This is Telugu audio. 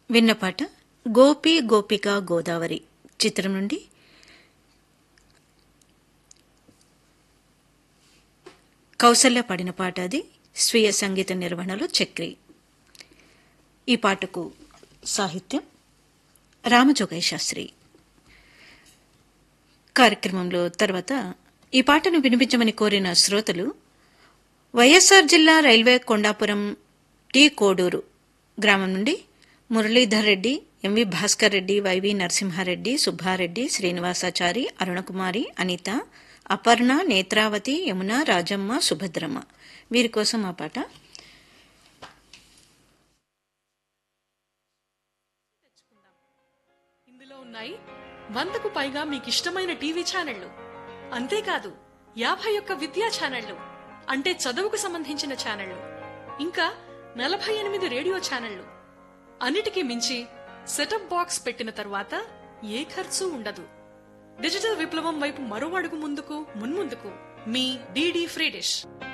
విన్నపాట గోపి గోపిక గోదావరి చిత్రం నుండి కౌసల్య పాడిన పాట అది స్వీయ సంగీత నిర్వహణలో చక్రి ఈ పాటకు సాహిత్యం రామజోగయ్య శాస్త్రి కార్యక్రమంలో తర్వాత ఈ పాటను వినిపించమని కోరిన శ్రోతలు వైఎస్ఆర్ జిల్లా రైల్వే కొండాపురం టీ కోడూరు గ్రామం నుండి మురళీధర్ రెడ్డి ఎంవి భాస్కర్ రెడ్డి వైవి నరసింహారెడ్డి సుబ్బారెడ్డి శ్రీనివాసాచారి అరుణకుమారి అనిత అపర్ణ నేత్రావతి యమున రాజమ్మ సుభద్రమ్మ వీరి కోసం ఆ పాట ఇందులో ఉన్నాయి వందకు పైగా మీకు ఇష్టమైన టీవీ ఛానళ్లు అంతేకాదు యాభై ఒక్క విద్యా ఛానళ్లు అంటే చదువుకు సంబంధించిన ఛానళ్లు ఇంకా నలభై ఎనిమిది రేడియో ఛానళ్లు అన్నిటికీ మించి సెటప్ బాక్స్ పెట్టిన తర్వాత ఏ ఖర్చు ఉండదు డిజిటల్ విప్లవం వైపు మరో అడుగు ముందుకు మున్ముందుకు మీ డీడీ ఫ్రీ డిష్